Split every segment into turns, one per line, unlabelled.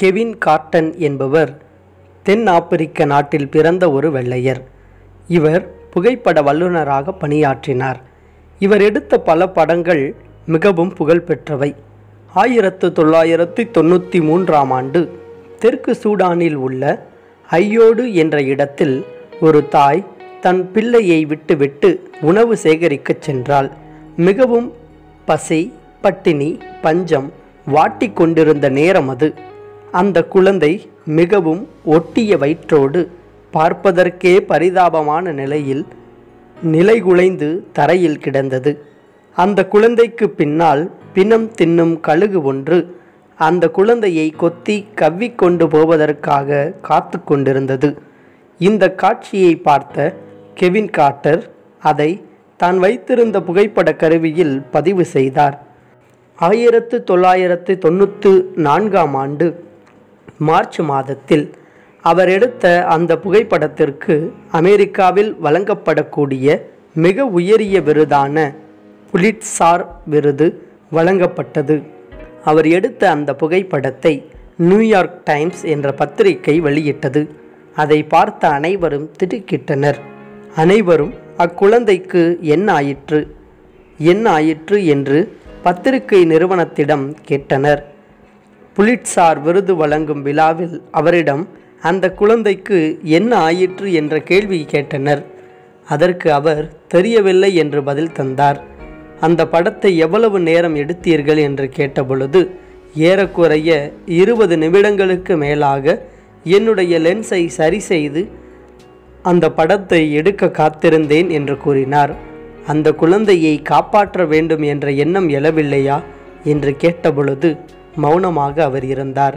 Kevin garden என்பவர் தென் ஆப்பிரிக்க நாட்டில் பிறந்த ஒரு வெள்ளையர் இவர் புகைப்பட வல்லுநராக பணியாற்றினார் இவர் எடுத்த பல படங்கள் மிகவும் புகழ்பெற்றவை ஆயிரத்து தொள்ளாயிரத்தி தொண்ணூற்றி மூன்றாம் ஆண்டு தெற்கு சூடானில் உள்ள ஐயோடு என்ற இடத்தில் ஒரு தாய் தன் பிள்ளையை விட்டுவிட்டு உணவு சேகரிக்கச் சென்றாள் மிகவும் பசி பட்டினி பஞ்சம் வாட்டிக் கொண்டிருந்த நேரம் அது அந்த குழந்தை மிகவும் ஒட்டிய வயிற்றோடு பார்ப்பதற்கே பரிதாபமான நிலையில் நிலைகுலைந்து தரையில் கிடந்தது அந்த குழந்தைக்கு பின்னால் பிணம் தின்னும் கழுகு ஒன்று அந்த குழந்தையை கொத்தி கவ்விக்கொண்டு போவதற்காக காத்து கொண்டிருந்தது இந்த காட்சியை பார்த்த கெவின் கார்ட்டர் அதை தான் வைத்திருந்த புகைப்பட கருவியில் பதிவு செய்தார் ஆயிரத்து தொள்ளாயிரத்து தொண்ணூற்று நான்காம் ஆண்டு மார்ச் மாதத்தில் அவர் எடுத்த அந்த புகைப்படத்திற்கு அமெரிக்காவில் வழங்கப்படக்கூடிய மிக உயரிய விருதான புலிட்சார் விருது வழங்கப்பட்டது அவர் எடுத்த அந்த புகைப்படத்தை நியூயார்க் டைம்ஸ் என்ற பத்திரிகை வெளியிட்டது அதை பார்த்த அனைவரும் திடுக்கிட்டனர் அனைவரும் அக்குழந்தைக்கு என்ன ஆயிற்று என்ன ஆயிற்று என்று பத்திரிகை நிறுவனத்திடம் கேட்டனர் புலிட்சார் விருது வழங்கும் விழாவில் அவரிடம் அந்த குழந்தைக்கு என்ன ஆயிற்று என்ற கேள்வி கேட்டனர் அதற்கு அவர் தெரியவில்லை என்று பதில் தந்தார் அந்த படத்தை எவ்வளவு நேரம் எடுத்தீர்கள் என்று கேட்டபொழுது ஏறக்குறைய இருபது நிமிடங்களுக்கு மேலாக என்னுடைய லென்ஸை சரி செய்து அந்த படத்தை எடுக்க காத்திருந்தேன் என்று கூறினார் அந்த குழந்தையை காப்பாற்ற வேண்டும் என்ற எண்ணம் எழவில்லையா என்று கேட்டபொழுது மௌனமாக அவர் இருந்தார்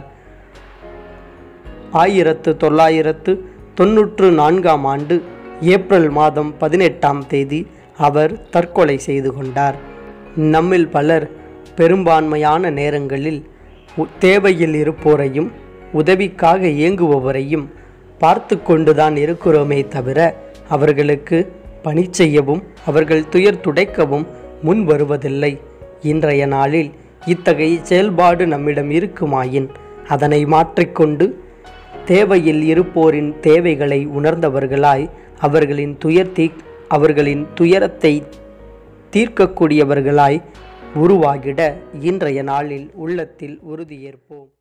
ஆயிரத்து தொள்ளாயிரத்து தொன்னூற்று நான்காம் ஆண்டு ஏப்ரல் மாதம் பதினெட்டாம் தேதி அவர் தற்கொலை செய்து கொண்டார் நம்மில் பலர் பெரும்பான்மையான நேரங்களில் உ- தேவையில் இருப்போரையும் உதவிக்காக இயங்குபவரையும் பார்த்து கொண்டுதான் இருக்கிறோமே தவிர அவர்களுக்கு பணி செய்யவும் அவர்கள் துயர் துடைக்கவும் முன் வருவதில்லை இன்றைய நாளில் இத்தகைய செயல்பாடு நம்மிடம் இருக்குமாயின் அதனை மாற்றிக்கொண்டு தேவையில் இருப்போரின் தேவைகளை உணர்ந்தவர்களாய் அவர்களின் துயர் தீ அவர்களின் துயரத்தை தீர்க்கக்கூடியவர்களாய் உருவாகிட இன்றைய நாளில் உள்ளத்தில் உறுதியேற்போம்